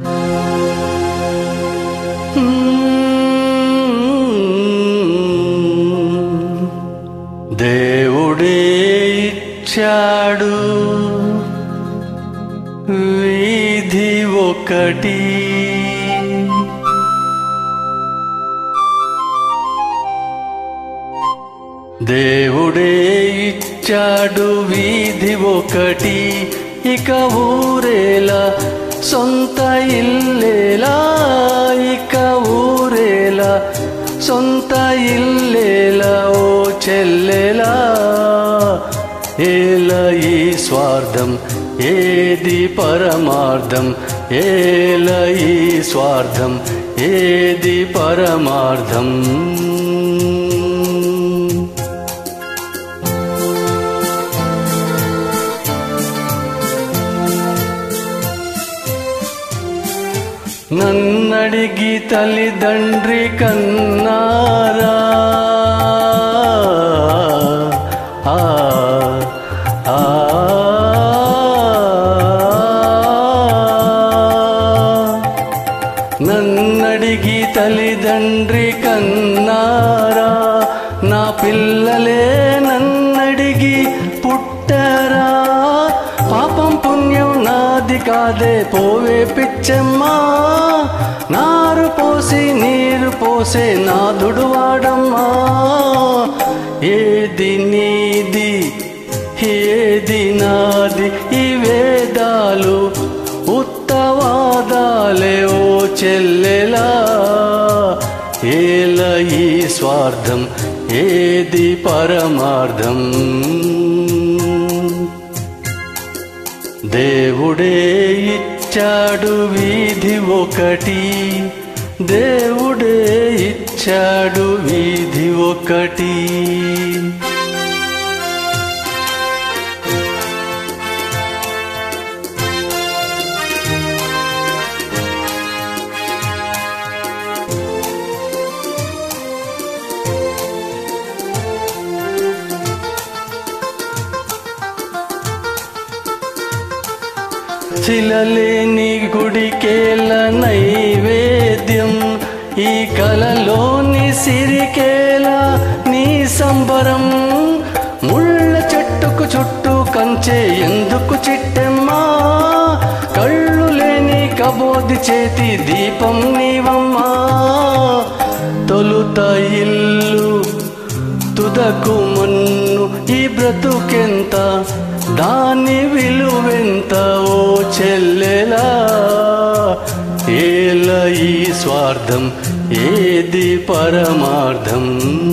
దేవుడే ఇచ్చాడు వీధి ఒకటి దేవుడే ఇచ్చాడు వీధి ఒకటి ఇక ఊరేలా సొంత ఇల్లేలా ఇక ఊరేలా సొంత ఇల్లేలా ఓ చెల్లెలా ఏల ఈ స్వార్థం ఏది పరమార్థం ఏల ఈ స్వార్థం ఏది పరమార్థం నన్నడిగి తల్లిదండ్రి కన్నారా ఆ, ఆ, నన్నడిగి తల్లిదండ్రి కన్నారా నా పిల్లలే నన్నడిగి పుట్టరా పాపం పుణ్యం నాది కాదే పోవే పిచ్చమ్మా నారు పోసి నీరు పోసే నాదుడు వాడమ్మా ఏది నీది ఏది నాది ఈ వేదాలు ఉత్తవాదాలే ఓ చెల్లెలా ఏల ఈ స్వార్థం ఏది పరమార్థం దేవుడే ఇచ్చాడు వీధి ఒకటి దేవుడే ఇచ్చాడు వీధి ఒకటి శిలలేని గుడికేల నైవేద్యం ఈ కలలోని సిరికేల నీ సంబరం ముళ్ళ చెట్టుకు చుట్టూ కంచే ఎందుకు చిట్టెమ్మా కళ్ళు లేని కబోది చేతి దీపం నీవమ్మా తొలుత ఇల్లు తుదకు మన్ను ఈ బ్రతుకెంత దాని విలువెంత ఓ చెల్లెలా ఏల ఈ స్వార్థం ఏది పరమార్థం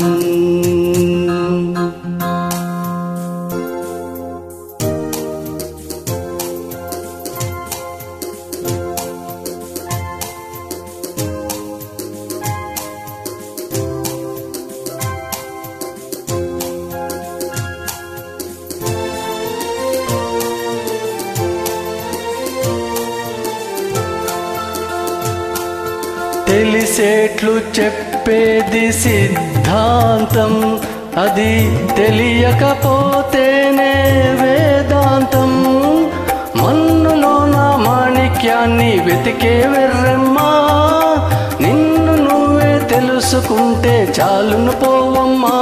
తెలిసేట్లు చెప్పేది సిద్ధాంతం అది తెలియకపోతేనే వేదాంతం మన్నులోన మాణిక్యాన్ని వెతికే వెర్రమ్మా నిన్ను నువ్వే తెలుసుకుంటే చాలును పోవమ్మా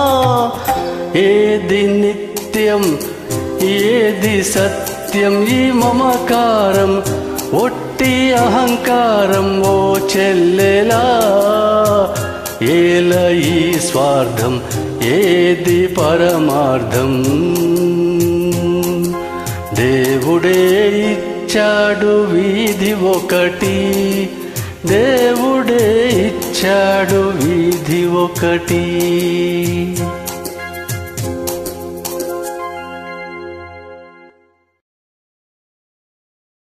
ఏది నిత్యం ఏది సత్యం ఈ మమకారం ఒట్టి అహంకారం ఓ చెల్లెలా ఏల ఈ స్వార్థం ఏది పరమార్థం దేవుడే ఇచ్చాడు వీధి ఒకటి దేవుడే ఇచ్చాడు వీధి ఒకటి